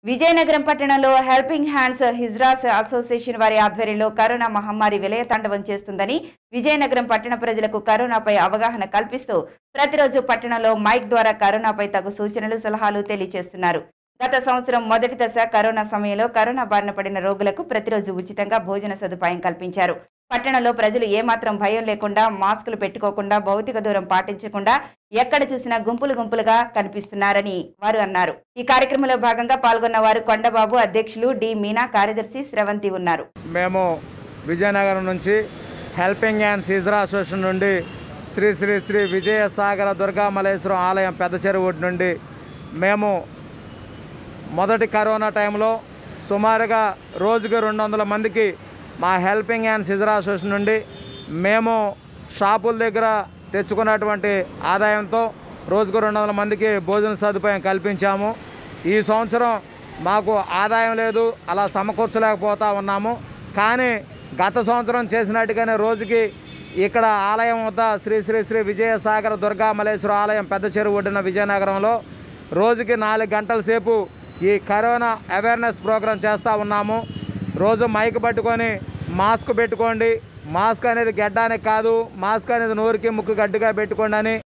విజయనగరం పట్టణంలో helping hands hijras association వారి ఆధ్వర్యంలో కరోనా మహమ్మారి విలయతాండవం చేస్తుందని విజయనగరం పట్టణ ప్రజలకు కరోనాపై అవగాహన కల్పిస్తూ ప్రతిరోజు పట్టణంలో మైక్ ద్వారా కరోనాపై తగు సూచనలు సలహాలు తెలియజేస్తున్నారు గత సంవత్సరం మొదటి దశ కరోనా సమయంలో కరోనా బారిన పడిన రోగులకు ప్రతిరోజు ఉచితంగా భోజన సదుపాయం కల్పించారు పట్టణంలో ప్రజలు ఏమాత్రం భయం లేకుండా మాస్కులు పెట్టుకోకుండా భౌతిక దూరం పాటించకుండా ఎక్కడ చూసినా గుంపులు గుంపులుగా కనిపిస్తున్నారని వారు అన్నారు ఈ కార్యక్రమంలో భాగంగా పాల్గొన్న వారు కొండబాబు అధ్యక్షులు డి మీనా కార్యదర్శి స్రవంతి ఉన్నారు మేము విజయనగరం నుంచి హెల్పింగ్ హ్యాండ్స్ ఇజ్రా అసోసియేషన్ నుండి శ్రీ శ్రీ శ్రీ విజయసాగర దుర్గామలేశ్వరం ఆలయం పెద్ద చెరువు నుండి మేము మొదటి కరోనా టైంలో సుమారుగా రోజుకి రెండు వందల మందికి మా హెల్పింగ్ హ్యాండ్స్ ఇజ్రా అసోసియేషన్ నుండి మేము షాపుల దగ్గర తెచ్చుకున్నటువంటి ఆదాయంతో రోజుకు రెండు వందల మందికి భోజన సదుపాయం కల్పించాము ఈ సంవత్సరం మాకు ఆదాయం లేదు అలా సమకూర్చలేకపోతా ఉన్నాము కానీ గత సంవత్సరం చేసినట్టుగానే రోజుకి ఇక్కడ ఆలయం వద్ద శ్రీ శ్రీ శ్రీ విజయసాగర దుర్గా మలేశ్వర ఆలయం పెద్ద చెరువు ఒడ్డున విజయనగరంలో రోజుకి నాలుగు గంటల సేపు ఈ కరోనా అవేర్నెస్ ప్రోగ్రాం చేస్తూ ఉన్నాము రోజు మైక్ పట్టుకొని మాస్క్ పెట్టుకోండి మాస్క్ అనేది గడ్డానికి కాదు మాస్క్ అనేది నోరుకి ముక్కు గడ్డిగా పెట్టుకోండి అని